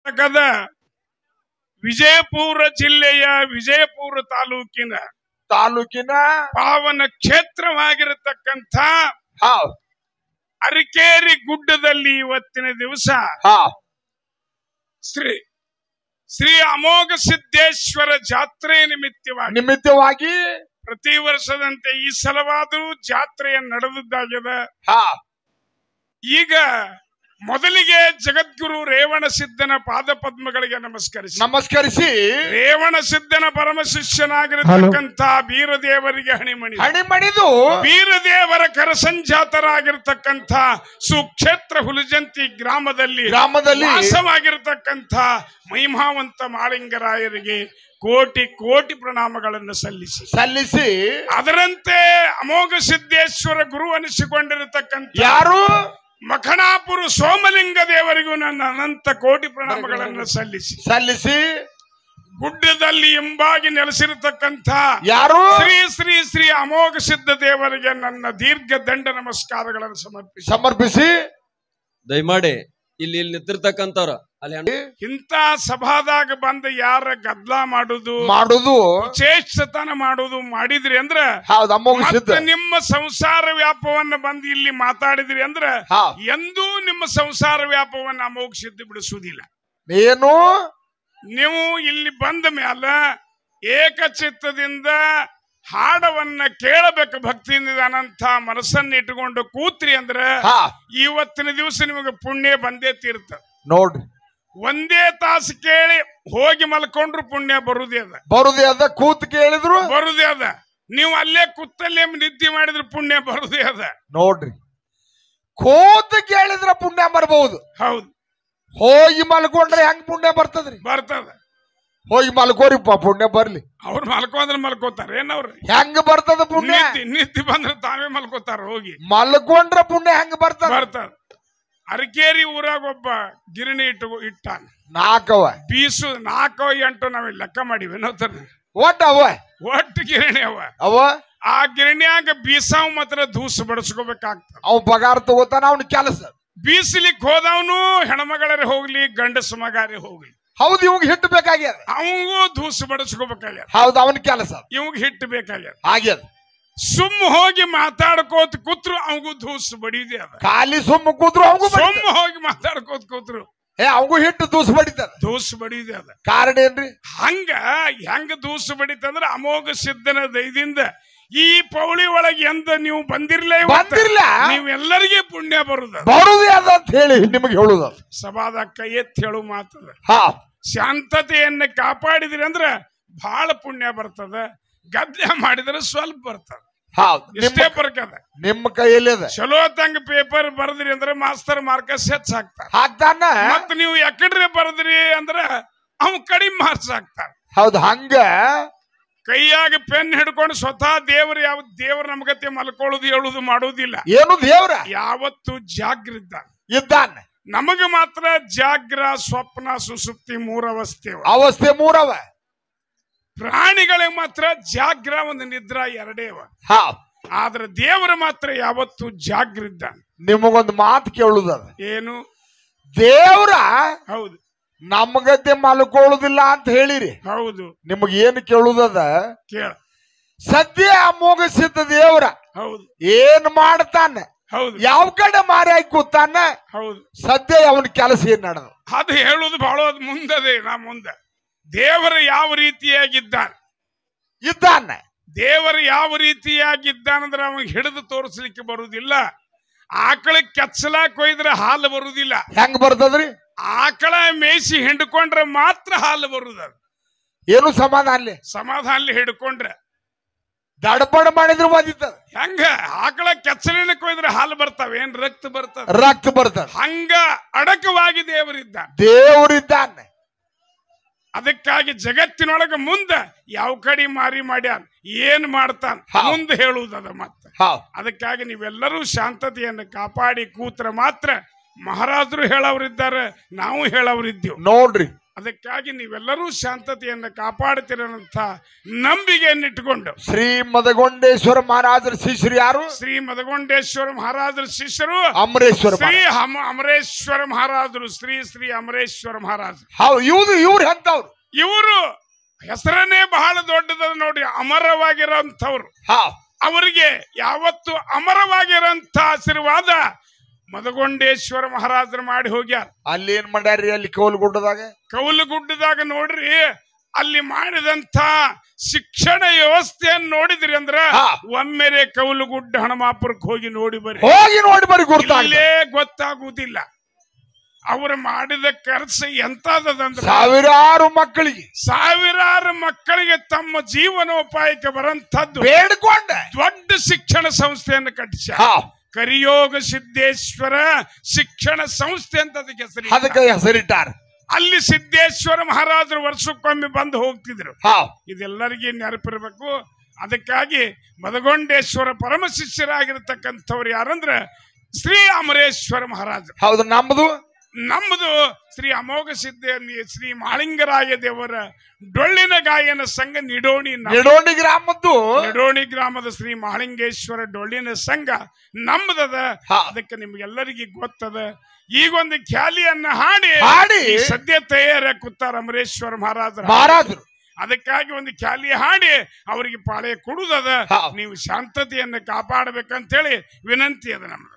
ಕರ್ನಾಟಕದ ವಿಜಯಪುರ ಜಿಲ್ಲೆಯ ವಿಜಯಪುರ ತಾಲೂಕಿನ ತಾಲೂಕಿನ ಪಾವನ ಕ್ಷೇತ್ರವಾಗಿರತಕ್ಕಂಥ ಹಾ ಅರಿಕೇರಿ ಗುಡ್ಡದಲ್ಲಿ ಇವತ್ತಿನ ದಿವಸ ಹಾ ಶ್ರೀ ಶ್ರೀ ಅಮೋಘ ಸಿದ್ದೇಶ್ವರ ಜಾತ್ರೆ ನಿಮಿತ್ತವಾಗಿ ನಿಮಿತ್ತವಾಗಿ ಪ್ರತಿ ವರ್ಷದಂತೆ ಈ ಸಲವಾದರೂ ಜಾತ್ರೆಯ ನಡೆದದ್ದಾಗಿದೆ ಹಾ ಈಗ ಮೊದಲಿಗೆ ಜಗದ್ಗುರು ರೇವಣ ಸಿದ್ಧನ ಪಾದ ಪದ್ಮಗಳಿಗೆ ನಮಸ್ಕರಿಸಿ ನಮಸ್ಕರಿಸಿ ರೇವಣ ಸಿದ್ಧನ ಪರಮ ಶಿಷ್ಯನಾಗಿರತಕ್ಕಂಥ ಬೀರದೇವರಿಗೆ ಹಣಿಮಣಿ ಹಣಿ ಮಣಿದು ಬೀರದೇವರ ಕರಸಂಜಾತರಾಗಿರ್ತಕ್ಕಂಥ ಸುಕ್ಷೇತ್ರ ಹುಲಜಂತಿ ಗ್ರಾಮದಲ್ಲಿ ಗ್ರಾಮದಲ್ಲಿ ವಾಸವಾಗಿರತಕ್ಕಂಥ ಮಹಿಮಾವಂತ ಮಾಳಿಂಗರಾಯರಿಗೆ ಕೋಟಿ ಕೋಟಿ ಪ್ರಣಾಮಗಳನ್ನು ಸಲ್ಲಿಸಿ ಸಲ್ಲಿಸಿ ಅದರಂತೆ ಅಮೋಘ ಸಿದ್ದೇಶ್ವರ ಗುರು ಅನಿಸಿಕೊಂಡಿರತಕ್ಕಂಥ ಯಾರು ಮಖಣಾಪುರ ಸೋಮಲಿಂಗ ದೇವರಿಗೂ ನನ್ನ ಅನಂತ ಕೋಟಿ ಪ್ರಣಾಮಗಳನ್ನು ಸಲ್ಲಿಸಿ ಸಲ್ಲಿಸಿ ಗುಡ್ಡದಲ್ಲಿ ಎಂಬಾಗಿ ನೆಲೆಸಿರತಕ್ಕಂಥ ಯಾರು ಶ್ರೀ ಶ್ರೀ ಶ್ರೀ ಅಮೋಘ ಸಿದ್ಧ ದೇವರಿಗೆ ನನ್ನ ದೀರ್ಘ ದಂಡ ನಮಸ್ಕಾರಗಳನ್ನು ಸಮರ್ಪಿಸಿ ಸಮರ್ಪಿಸಿ ದಯಮಾಡಿ ಇಲ್ಲಿ ಇಲ್ಲಿ ನಿಂತಿರ್ತಕ್ಕಂಥವ್ರು ಅಲ್ಲಿ ಹೆಣ್ಣು- ಇಂಥ ಸಭಾದಾಗ ಬಂದ ಯಾರ ಗದ್ಲ ಮಾಡುದು ಮಾಡುದು ಚೇಷ್ಟತನ ಮಾಡುದು ಮಾಡಿದ್ರಿ ಅಂದ್ರ ಹೌದು ಅಮ್ಮೋಗ ಸಿದ್ಧ ಮತ್ತೆ ನಿಮ್ಮ ಸಂಸಾರ ವ್ಯಾಪವನ್ನ ಬಂದು ಇಲ್ಲಿ ಮಾತಾಡಿದ್ರಿ ಅಂದ್ರ ಹಾ ಎಂದೂ ನಿಮ್ಮ ಸಂಸಾರ ವ್ಯಾಪವನ್ನ ಅಮೋಘ ಸಿದ್ಧ ಬಿಡಿಸುವುದಿಲ್ಲ ಏನು ನೀವು ಇಲ್ಲಿ ಬಂದ ಮ್ಯಾಲ ಏಕಚಿತ್ತದಿಂದ ಹಾಡವನ್ನ ಕೇಳಬೇಕು ಭಕ್ತಿಯಿಂದ ಅನಂತ ಮನಸ್ಸನ್ನ ಇಟ್ಟುಕೊಂಡು ಕೂತ್ರಿ ಅಂದ್ರ ಹಾ ಇವತ್ತಿನ ದಿವಸ ನಿಮಗೆ ಪುಣ್ಯ ಬಂದೇ ತೀರ್ತ ನೋಡ್ರಿ ಒಂದೇ ತಾಸು ಕೇಳಿ ಹೋಗಿ ಮಲ್ಕೊಂಡ್ರು ಪುಣ್ಯ ಬರುದೇ ಅದ ಬರುದೇ ಅದ ಕೂತ್ ಕೇಳಿದ್ರು ಬರುದೇ ಅದ ನೀವು ಅಲ್ಲೇ ಕುತ್ತಲ್ಲೇ ನಿದ್ದೆ ಮಾಡಿದ್ರೆ ಪುಣ್ಯ ಬರುದೇ ಅದ ನೋಡ್ರಿ ಕೂತ್ ಕೇಳಿದ್ರ ಪುಣ್ಯ ಬರ್ಬಹುದು ಹೌದು ಹೋಗಿ ಮಲ್ಕೊಂಡ್ರೆ ಹೆಂಗ್ ಪುಣ್ಯ ಬರ್ತದ್ರಿ ಬರ್ತದ ಹೋಗಿ ಮಲ್ಕೋರಿಪ್ಪ ಪುಣ್ಯ ಬರ್ಲಿ ಅವ್ರು ಮಲ್ಕೊಂಡ್ರೆ ಮಲ್ಕೋತಾರ ಏನವ್ರು ಹೆಂಗ್ ಬರ್ತದ ಪುಣ್ಯ ನಿದ್ದೆ ನಿದ್ದೆ ಬಂದ್ರೆ ತಾವೇ ಮಲ್ಕೋತಾರ ಹೋಗಿ ಮಲ್ಕೊಂಡ್ರ ಪುಣ್ಯ ಹೆಂಗ್ ಬರ್ತದ ಬರ್ತದ ಅರಕೇರಿ ಊರಾಗ ಒಬ್ಬ ಗಿರಣಿ ಇಟ್ಟು ಇಟ್ಟಾನ ನಾಲ್ಕವ ಬೀಸು ನಾಲ್ಕು ಎಂಟು ನಾವ್ ಲೆಕ್ಕ ಮಾಡಿವಿ ನೋಡ್ತಾರ ಒಟ್ಟ ಅವ ಒಟ್ಟು ಗಿರಣಿ ಅವ ಅವ ಆ ಗಿರಣಿಯಾಗ ಬೀಸಾವ್ ಮಾತ್ರ ದೂಸ ಬಡಿಸ್ಕೋಬೇಕಾಗ್ತದ ಅವ್ ಪಗಾರ ತಗೋತಾನ ಅವ್ನ ಕೆಲಸ ಬೀಸಲಿಕ್ ಹೋದವನು ಹೆಣ್ಮಗಳರೇ ಹೋಗ್ಲಿ ಗಂಡಸ ಮಗಾರೇ ಹೋಗ್ಲಿ ಹೌದು ಇವಾಗ ಹಿಟ್ಟು ಬೇಕಾಗ್ಯದ ಅವಂಗೂ ದೂಸ ಬಡಿಸ್ಕೋಬೇಕಾಗ್ಯದ ಹೌದು ಅವನ ಕೆಲಸ ಇವಂಗ ಹಿಟ್ಟು ಬೇಕಾಗ್ಯದ ಆಗ್ಯದ ಸುಮ್ಮ ಹೋಗಿ ಮಾತಾಡ್ಕೋತ ಕೂತ್ರು ಅವಂಗೂ ದೂಸ ಬಡಿದೆ ಅದ ಖಾಲಿ ಸುಮ್ಮ ಕೂತ್ರು ಅವಂಗೂ ಬಡಿತದ. ಸುಮ್ಮ ಹೋಗಿ ಮಾತಾಡ್ಕೋತ ಕೂತ್ರು ಏ ಅವಂಗೂ ಹಿಟ್ಟು ದೂಸ್ ಬಡಿತದ ದೂಸ ಬಡಿದೆ ಅದ ಕಾರಣ ಏನ್ರಿ ಹಂಗ ಹೆಂಗ ದೂಸ ಬಡಿತಂದ್ರ ಅಮೋಘ ಸಿದ್ಧನ ದಯದಿಂದ ಈ ಪೌಳಿ ಒಳಗೆ ಎಂದ ನೀವು ಬಂದಿರ್ಲೇ ಬಂದಿರ್ಲ ನೀವೆಲ್ಲರಿಗೆ ಪುಣ್ಯ ಬರುದ ಬರುದೇ ಅದ ಅಂತ ಹೇಳಿ ನಿಮಗೆ ಹೇಳುದ ಸಭಾದ ಕೈ ಎತ್ತಿ ಹೇಳು ಮಾತದ ಹಾ ಶಾಂತತೆಯನ್ನ ಕಾಪಾಡಿದ್ರಿ ಅಂದ್ರ ಬಹಳ ಪುಣ್ಯ ಬರ್ತದ ಗದ್ಯ ಮಾಡಿದ್ರೆ ಸ್ವಲ್ಪ ಬರ್ತದ ಹೌದು ನಿಮ್ಮ ಇಷ್ಟೇ ಬರ್ಕದ ನಿಮ್ಮ ಕೈಯಲ್ಲಿ ಅದ ಚಲೋ ತಂಗ ಪೇಪರ್ ಬರ್ದ್ರಿ ಅಂದ್ರ ಮಾಸ್ತರ್ ಮಾರ್ಕಸ್ ಹೆಚ್ಚ ಹಾಕ್ತಾರ ಹಾಕ್ತಾನ ಮತ್ ನೀವು ಎಕಡ್ರೆ ಬರ್ದ್ರಿ ಅಂದ್ರ ಅವ್ ಕಡಿಮೆ ಮಾರ್ಕ್ಸ್ ಹಾಕ್ತಾರ ಹೌದು ಹಂಗ ಕೈಯಾಗ ಪೆನ್ ಹಿಡ್ಕೊಂಡು ಸ್ವತಃ ದೇವ್ರ ಯಾವ ದೇವ್ರ ನಮ್ಗತೆ ಮಲ್ಕೊಳ್ಳೋದು ಹೇಳುದು ಮಾಡುವುದಿಲ್ಲ ಏನು ದೇವ್ರ ಯಾವತ್ತು ಜಾಗ್ರಿದ್ದ ಇದ್ದಾನ ನಮಗ ಮಾತ್ರ ಜಾಗ್ರ ಸ್ವಪ್ನ ಸುಸುಪ್ತಿ ಮೂರವಸ್ಥೆ ಅವ. ಅವಸ್ಥೆ ಮೂರವ ಪ್ರಾಣಿಗಳಿಗೆ ಮಾತ್ರ ಜಾಗ್ರ ಒಂದು ನಿದ್ರಾ ಎರಡೇ ಅವ ಹಾ ಆದ್ರೆ ದೇವರ ಮಾತ್ರ ಯಾವತ್ತು ಜಾಗ್ರಿದ್ದ ನಿಮಗೊಂದು ಮಾತು ಕೇಳುದದ ಏನು ದೇವ್ರ ಹೌದು ನಮಗತೆ ಮಲ್ಕೊಳ್ಳುದಿಲ್ಲ ಅಂತ ಹೇಳಿರಿ ಹೌದು ನಿಮಗ್ ಏನು ಕೇಳುದದ ಕೇಳ ಸದ್ಯ ಅಮೋಘ ಸಿದ್ಧ ದೇವ್ರ ಹೌದು ಏನ್ ಮಾಡ್ತಾನ ಹೌದು ಯಾವ ಕಡೆ ಮಾರಿ ಹಾಕಿ ಕೂತಾನ ಹೌದು ಸದ್ಯ ಅವನ ಕೆಲಸ ಏನ್ ನಡೆದ ಅದು ಹೇಳುದು ಬಹಳ ಮುಂದದೆ ನಾ ಮುಂದೆ ದೇವರು ಯಾವ ರೀತಿಯಾಗಿದ್ದಾನೆ ಇದ್ದಾನ ದೇವರು ಯಾವ ರೀತಿಯಾಗಿದ್ದಾನಂದ್ರೆ ಅವನಿಗೆ ಹಿಡಿದು ತೋರಿಸ್ಲಿಕ್ಕೆ ಬರುವುದಿಲ್ಲ ಆಕಳ ಕೆಚ್ಚಲಾಕ್ ಕೊಯ್ದ್ರೆ ಹಾಲು ಬರುವುದಿಲ್ಲ ಹೆಂಗ್ ಬರ್ತದ್ರಿ ಆಕಳ ಮೇಯಿಸಿ ಹಿಂಡ್ಕೊಂಡ್ರೆ ಮಾತ್ರ ಹಾಲು ಬರುದ ಏನು ಸಮಾಧಾನ ಅಲ್ಲಿ ಸಮಾಧಾನ ಹಿಡ್ಕೊಂಡ್ರೆ ದಡಪಡ ಮಾಡಿದ್ರು ಬಂದಿತ್ತದ ಹೆಂಗ ಆಕಳ ಕೆಚ್ಚಲಿನ ಕೊಯ್ದ್ರೆ ಹಾಲು ಬರ್ತಾವ ಏನ್ ರಕ್ತ ಬರ್ತದ ರಕ್ತ ಬರ್ತದ ಹಂಗ ಅಡಕವಾಗಿ ದೇವರಿದ್ದ ದೇವ್ರಿದ್ದಾನೆ ಅದಕ್ಕಾಗಿ ಜಗತ್ತಿನೊಳಗ ಮುಂದ ಯಾವ ಕಡೆ ಮಾರಿ ಮಾಡ್ಯಾನ ಏನ್ ಮಾಡ್ತಾನ ಹಾ. ಮುಂದೆ ಹೇಳುವುದದ ಮತ್ತೆ ಹೌದ್ ಅದಕ್ಕಾಗಿ ನೀವೆಲ್ಲರೂ ಶಾಂತತೆಯನ್ನು ಕಾಪಾಡಿ ಕೂತ್ರ ಮಾತ್ರ ಮಹಾರಾಜರು ಹೇಳೋರಿದ್ದಾರೆ ನಾವು ಹೇಳೋರಿದ್ದೀವಿ ನೋಡ್ರಿ ಅದಕ್ಕಾಗಿ ನೀವೆಲ್ಲರೂ ಶಾಂತತೆಯನ್ನು ಕಾಪಾಡುತ್ತೀರಂತ ನಂಬಿಕೆಯನ್ನಿಟ್ಟುಕೊಂಡು ಶ್ರೀ ಮದಗೊಂಡೇಶ್ವರ ಮಹಾರಾಜರ ಶಿಷ್ಯರು ಯಾರು ಶ್ರೀ ಮದಗೊಂಡೇಶ್ವರ ಮಹಾರಾಜರ ಶಿಷ್ಯರು ಅಮರೇಶ್ವರ ಶ್ರೀ ಮಹಾರಾಜ. ಹಮ ಅಮರೇಶ್ವರ ಮಹಾರಾಜರು ಶ್ರೀ ಶ್ರೀ ಅಮರೇಶ್ವರ ಮಹಾರಾಜ ಹೌದು ಇವ್ರು ಇವ್ರು ಎಂತವ್ರು ಇವರು ಹೆಸರನ್ನೇ ಬಹಳ ದೊಡ್ಡದ ನೋಡಿ ಅಮರವಾಗಿರೋಂಥವ್ರು ಹಾ ಅವರಿಗೆ ಯಾವತ್ತು ಅಮರವಾಗಿರೋಂಥ ಆಶೀರ್ವಾದ ಮದಗೊಂಡೇಶ್ವರ ಮಹಾರಾಜರು ಮಾಡಿ ಹೋಗ್ಯಾರ ಅಲ್ಲಿ ಏನ್ ಮಾಡ್ಯಾರ್ರಿ ಅಲ್ಲಿ ಕೌಲ್ಗುಡ್ಡದಾಗ ಕೌಲುಗುಡ್ಡದಾಗ ನೋಡ್ರಿ ಅಲ್ಲಿ ಮಾಡಿದಂಥ ಶಿಕ್ಷಣ ವ್ಯವಸ್ಥೆಯನ್ನು ನೋಡಿದ್ರಿ ಅಂದ್ರ ಹಾ. ಒಮ್ಮೆರೆ ಕೌಲುಗುಡ್ಡ ಹಣಮಾಪುರಕ್ಕೆ ಹೋಗಿ ನೋಡಿ ಬರ್ರಿ ಹೋಗಿ ನೋಡಿ ಬರೀ ಗುರ್ತಾಗ ಇಲ್ಲೇ ಗೊತ್ತಾಗುವುದಿಲ್ಲ ಅವರು ಮಾಡಿದ ಖರ್ಚು ಎಂತದಂದ್ರ ಸಾವಿರಾರು ಮಕ್ಕಳಿಗೆ ಸಾವಿರಾರು ಮಕ್ಕಳಿಗೆ ತಮ್ಮ ಜೀವನೋಪಾಯಕ್ಕೆ ಬರಂತದ್ದು ಬೇಡ್ಕೊಂಡ ದೊಡ್ಡ ಶಿಕ್ಷಣ ಸಂಸ್ಥೆಯನ್ನು ಕಟ್ಟಿಸ ಹಾ ಕರಿಯೋಗ ಸಿದ್ದೇಶ್ವರ ಶಿಕ್ಷಣ ಸಂಸ್ಥೆ ಅಂತ ಅದಕ್ಕೆ ಹೆಸರು ಅದಕ್ಕೆ ಹೆಸರಿಟ್ಟಾರ ಅಲ್ಲಿ ಸಿದ್ದೇಶ್ವರ ಮಹಾರಾಜರು ವರ್ಷಕ್ಕೊಮ್ಮೆ ಬಂದು ಹೋಗ್ತಿದ್ರು ಹಾ ಇದೆಲ್ಲರಿಗೆ ನೆನಪಿರ್ಬೇಕು ಅದಕ್ಕಾಗಿ ಮದಗೊಂಡೇಶ್ವರ ಪರಮ ಶಿಷ್ಯರಾಗಿರ್ತಕ್ಕಂಥವ್ರು ಯಾರಂದ್ರ ಶ್ರೀ ಅಮರೇಶ್ವರ ಮಹಾರಾಜರು ಹೌದು ನಮ್ದು ನಮ್ಮದು ಶ್ರೀ ಅಮೋಘ ಸಿದ್ಧ ಶ್ರೀ ಮಾಳಿಂಗರಾಯ ದೇವರ ಡೊಳ್ಳಿನ ಗಾಯನ ಸಂಘ ನಿಡೋಣಿ ನಮ್ಮ- ನಿಡೋಣಿ ಗ್ರಾಮದ್ದು ನಿಡೋಣಿ ಗ್ರಾಮದ ಶ್ರೀ ಮಹಾಲಿಂಗೇಶ್ವರ ಡೊಳ್ಳಿನ ಸಂಘ ನಮ್ಮದದ ಹಾ. ಅದಕ್ಕೆ ನಿಮ್ಗೆಲ್ಲರಿಗೆ ಗೊತ್ತದ ಈಗೊಂದು ಖ್ಯಾಲಿಯನ್ನ ಹಾಡಿ ಹಾಡಿ ಈ ಸದ್ಯ ತಯಾರ ಕೂತಾರ ಅಮರೇಶ್ವರ ಮಹಾರಾಜರ ಮಹಾರಾಜರು ಅದಕ್ಕಾಗಿ ಒಂದು ಖ್ಯಾಲಿ ಹಾಡಿ ಅವರಿಗೆ ಪಾಳೆ ಕೊಡುದದ ಹಾ. ನೀವು ಶಾಂತತೆಯನ್ನು ಕಾಪಾಡಬೇಕಂತ ಹೇಳಿ ವಿನಂತಿ ಅದ ನಮ್ದು